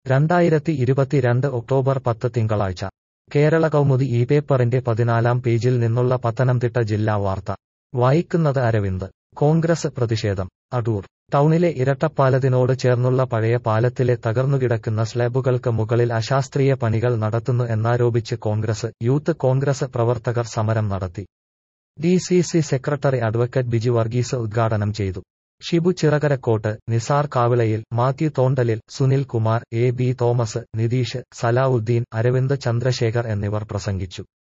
രണ്ടായിരത്തി ഇരുപത്തിരണ്ട് ഒക്ടോബർ പത്ത് തിങ്കളാഴ്ച കേരള കൗമുദി ഈ പേപ്പറിന്റെ പതിനാലാം പേജിൽ നിന്നുള്ള പത്തനംതിട്ട ജില്ലാ വാർത്ത വായിക്കുന്നത് അരവിന്ദ് കോൺഗ്രസ് പ്രതിഷേധം അടൂർ ടൗണിലെ ഇരട്ടപ്പാലത്തിനോട് ചേർന്നുള്ള പഴയ പാലത്തിലെ തകർന്നുകിടക്കുന്ന സ്ലാബുകൾക്ക് മുകളിൽ അശാസ്ത്രീയ പണികൾ നടത്തുന്നു എന്നാരോപിച്ച് കോൺഗ്രസ് യൂത്ത് കോൺഗ്രസ് പ്രവർത്തകർ സമരം നടത്തി D C C secretary advocate Biju Varghese ഉദ്ഘാടനം ചെയ്തു ഷിബു ചിറകരക്കോട്ട് നിസാർ കാവിളയിൽ മാത്യു തോണ്ടലിൽ സുനിൽ കുമാർ എ ബി തോമസ് നിതീഷ് സലാവുദ്ദീൻ അരവിന്ദ് ചന്ദ്രശേഖർ എന്നിവർ പ്രസംഗിച്ചു